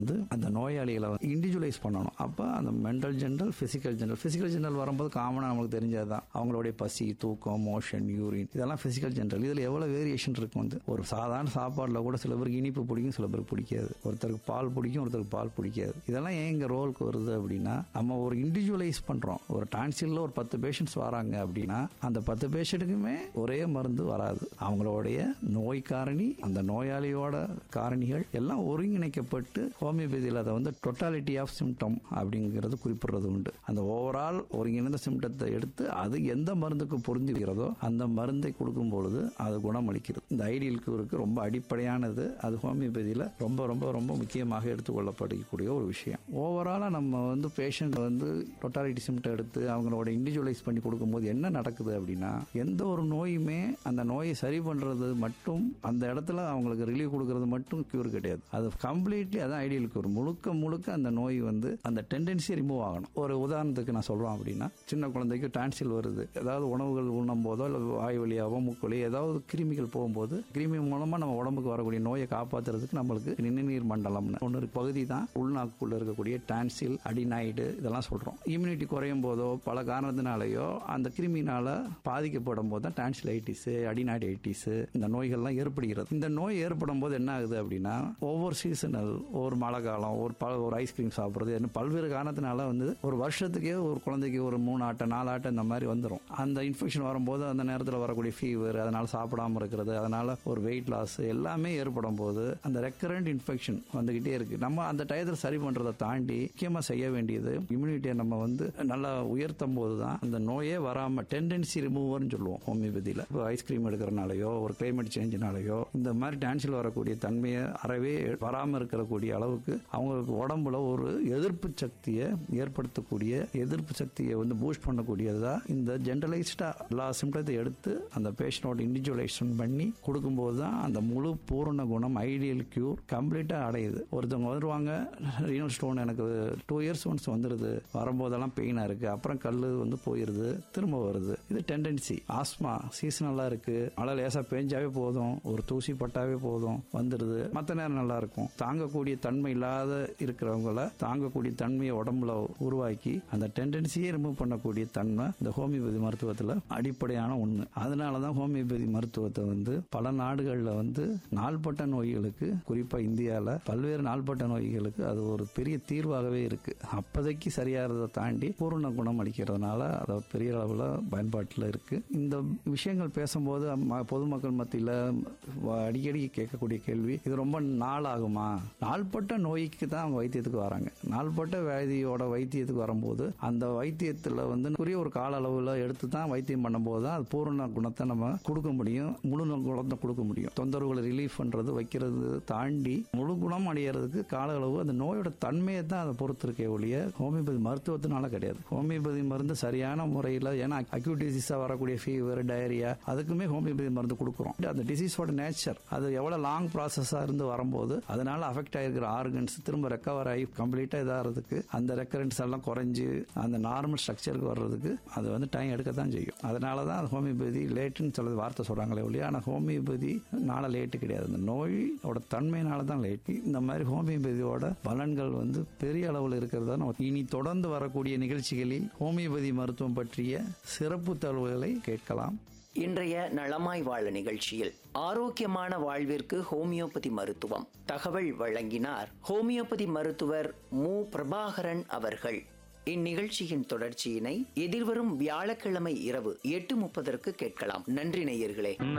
வந்து அந்த நோயாளிகளை இண்டிவிஜுவலைஸ் பண்ணணும் அப்போ அந்த mental general physical general physical general வரும்போது காமனாக நமக்கு தெரிஞ்சது தான் அவங்களுடைய பசி தூக்கம் மோஷன் யூரின் இதெல்லாம் ஃபிசிக்கல் ஜென்ரல் இதில் எவ்வளோ வேரியேஷன் இருக்கும் வந்து ஒரு சாதாரண சாப்பாடில் கூட சில பேருக்கு இனிப்பு பிடிக்கும் சில பேருக்கு பிடிக்காது ஒருத்தருக்கு பால் பிடிக்கும் ஒருத்தருக்கு பால் பிடிக்காது இதெல்லாம் ஏன் இங்கே ரோலுக்கு வருது அப்படின்னா நம்ம ஒரு இண்டிவிஜுவலைஸ் பண்ணுறோம் ஒரு டான்சிலில் ஒரு பத்து பேஷண்ட்ஸ் வராங்க அப்படின்னா அந்த பத்து பேஷண்ட்டுக்குமே ஒரே மருந்து வராது அவங்களுடைய நோய் காரணி அந்த நோயாளியோட காரணிகள் எல்லாம் ஒருங்கிணைக்கப்பட்டு ஹோமியோபதியில் அதை வந்து டொட்டாலிட்டி ஆஃப் சிம்டம் அப்படிங்கிறது குறிப்பிடுறது உண்டு அந்த ஓவரால் ஒருங்கிணைந்த சிம்டத்தை எடுத்து அது எந்த மருந்துக்கு பொருந்துகிறதோ அந்த மருந்தை கொடுக்கும் பொழுது அது குணமளிக்கிறது இந்த ஐடியல் கியூருக்கு ரொம்ப அடிப்படையானது அது ஹோமியோபதியில் ரொம்ப ரொம்ப ரொம்ப முக்கியமாக எடுத்துக்கொள்ளப்படக்கூடிய ஒரு விஷயம் ஓவராலாக நம்ம வந்து பேஷண்ட் வந்து டொட்டாலிட்டி சிம்டம் எடுத்து அவங்களோட இண்டிவிஜுவலைஸ் பண்ணி கொடுக்கும்போது என்ன நடக்குது அப்படின்னா எந்த ஒரு நோயுமே அந்த நோயை சரி பண்ணுறது மட்டும் அந்த இடத்துல அவங்களுக்கு ரிலீவ் கொடுக்கறது மட்டும் கியூர் கிடையாது அது கம்ப்ளீட்லி அதான் ஐடியல் கியூர் முழுக்க முழுக்க அந்த நோய் வந்து அந்த டெண்டன்சி ரிமூவ் ஆகணும் ஒரு உதாரணத்துக்கு நான் சொல்றோம் அப்படின்னா சின்ன குழந்தைக்கு டான்சில் வருது ஏதாவது உணவுகள் உண்ணும் போதோ இல்லை வாய் வழியாவோ மூக்கு வழியோ ஏதாவது கிருமிகள் போகும்போது கிருமி மூலமா நம்ம உடம்புக்கு வரக்கூடிய நோயை காப்பாத்துறதுக்கு நம்மளுக்கு நிணநீர் மண்டலம்னு ஒன்று இருக்கு. பகுதி தான் உள்நாக்குள்ள இருக்கக்கூடிய டான்சில் அடினாய்டு இதெல்லாம் சொல்றோம் இம்யூனிட்டி குறையும் போதோ பல காரணத்தினாலேயோ அந்த கிருமினால பாதிக்கப்படும் போது தான் டான்சிலைட்டிஸ் அடினாய்டைட்டிஸ் இந்த நோய்கள்லாம் ஏற்படுகிறது இந்த நோய் ஏற்படும் போது என்ன ஆகுது அப்படின்னா ஒவ்வொரு சீசனல் ஒவ்வொரு மழை காலம் ஒரு பல ஒரு ஐஸ்கிரீம் சாப்பிட்றது இன்னும் பல்வேறு காரணத்தினால வந்து ஒரு வருஷத்துக்கே ஒரு குழந்தைக்கு ஒரு மூணு ஆட்டை நாலு ஆட்டை இந்த மாதிரி வந்துடும் அந்த இன்ஃபெக்ஷன் வரும்போது அந்த நேரத்தில் வரக்கூடிய ஃபீவர் அதனால சாப்பிடாம இருக்கிறது அதனால ஒரு வெயிட் லாஸ் எல்லாமே ஏற்படும் போது அந்த ரெக்கரண்ட் இன்ஃபெக்ஷன் வந்துகிட்டே இருக்கு நம்ம அந்த டயத்தில் சரி பண்றதை தாண்டி முக்கியமாக செய்ய வேண்டியது இம்யூனிட்டியை நம்ம வந்து நல்லா உயர்த்தும் போது தான் அந்த நோயே வராம டெண்டன்சி ரிமூவர்னு சொல்லுவோம் ஹோமியோபதியில் இப்போ ஐஸ்கிரீம் எடுக்கிறனாலையோ ஒரு கிளைமேட் சேஞ்சினாலேயோ இந்த மாதிரி டான்ஸில் வரக்கூடிய தன்மையை அறவே வராமல் இருக்கக்கூடிய அளவுக்கு அவங்களுக்கு உடம்புல ஒரு எதிர்ப்பு சக்தியை ஏற்படுத்தக்கூடிய எதிர்ப்பு சக்தியை வந்து பூஸ்ட் பண்ணக்கூடியது தான் இந்த ஜென்ரலைஸ்டா எல்லா சிம்டத்தை எடுத்து அந்த பேஷண்டோட இண்டிவிஜுவலைசேஷன் பண்ணி கொடுக்கும்போது தான் அந்த முழு பூரண குணம் ஐடியல் கியூர் கம்ப்ளீட்டா அடையுது ஒருத்தவங்க வருவாங்க ரீனல் ஸ்டோன் எனக்கு டூ இயர்ஸ் ஒன்ஸ் வந்துடுது வரும்போதெல்லாம் பெயினா இருக்கு அப்புறம் கல் வந்து போயிருது திரும்ப வருது இது டெண்டன்சி ஆஸ்மா சீசனலா இருக்கு மழை லேசா பேஞ்சாவே போதும் ஒரு தூசி பட்டாவே போதும் வந்துடுது மற்ற நேரம் நல்லா இருக்கும் தாங்கக்கூடிய தன்மை இல்லாத இருக்கிறவங்கள தாங்கக்கூடிய தன்மையை உடம்புல உருவாக்கி அந்த டெண்டன்சியே ரிமூவ் பண்ணக்கூடிய தன்மை இந்த ஹோமியோபதி மருத்துவத்தில் அடிப்படையான ஒன்று அதனால தான் ஹோமியோபதி மருத்துவத்தை வந்து பல நாடுகளில் வந்து நாள்பட்ட நோய்களுக்கு குறிப்பாக இந்தியாவில் பல்வேறு நாள்பட்ட நோய்களுக்கு அது ஒரு பெரிய தீர்வாகவே இருக்கு அப்போதைக்கு சரியாகிறத தாண்டி பூரண குணம் அளிக்கிறதுனால அது பெரிய அளவில் பயன்பாட்டில் இருக்கு இந்த விஷயங்கள் பேசும்போது ம- பொதுமக்கள் மத்தியில் அடிக்கடி கேட்கக்கூடிய கேள்வி இது ரொம்ப நாள் ஆகுமா நாள்பட்ட நோய்க்கு தான் அவங்க வைத்தியத்துக்கு வராங்க நாள்பட்ட வியாதியோட வைத்தியத்துக்கு வரும்போது அந்த வைத்தியத்தில் வந்து குறிய ஒரு கால அளவில் எடுத்து தான் வைத்தியம் பண்ணும்போது தான் அது பூரண குணத்தை நம்ம கொடுக்க முடியும் முழு குணத்தை கொடுக்க முடியும் தொந்தரவுகளை ரிலீஃப் பண்றது வைக்கிறது தாண்டி முழு குணம் அடையிறதுக்கு கால அளவு அந்த நோயோட தன்மையை தான் அதை பொறுத்து இருக்கே ஒழிய ஹோமியோபதி மருத்துவத்தினால கிடையாது ஹோமியோபதி மருந்து சரியான முறையில் ஏன்னா அக்யூட் டிசீஸாக வரக்கூடிய ஃபீவர் டயரியா அதுக்குமே ஹோமியோபதி மருந்து கொடுக்குறோம் அந்த டிசீஸோட நேச்சர் அது எவ்வளோ லாங் ப்ராசஸாக இருந்து வரும்போது அதனால அஃபெக்ட் ஆகிருக்கிற ஆர்கன்ஸ் திரும்ப ரெக்கவர் ஆகி கம்ப்ளீட்டாக இதாகிறதுக்கு அந்த ரெக்கரன்ஸ் எல்லாம் குறைஞ்சு அந்த நார்மல் ஸ்ட்ரக்சருக்கு வர்றதுக்கு அது வந்து டைம் எடுக்க தான் செய்யும் அதனால தான் அது ஹோமியோபதி லேட்டுன்னு சொல்றது வார்த்தை சொல்கிறாங்களே ஒழிய ஆனால் ஹோமியோபதி நாள லேட்டு கிடையாது அந்த நோயோட தன்மையினால தான் லேட் இந்த மாதிரி ஹோமியோபதியோட பலன்கள் வந்து பெரிய அளவில் இருக்கிறதா நம்ம இனி தொடர்ந்து வரக்கூடிய நிகழ்ச்சிகளில் ஹோமியோபதி மருத்துவம் பற்றிய சிறப்பு தகவல்களை கேட்கலாம் இன்றைய நலமாய் வாழ நிகழ்ச்சியில் ஆரோக்கியமான வாழ்விற்கு ஹோமியோபதி மருத்துவம் தகவல் வழங்கினார் ஹோமியோபதி மருத்துவர் மு பிரபாகரன் அவர்கள் இந்நிகழ்ச்சியின் தொடர்ச்சியினை எதிர்வரும் வியாழக்கிழமை இரவு எட்டு முப்பதற்கு கேட்கலாம் நன்றி நேயர்களே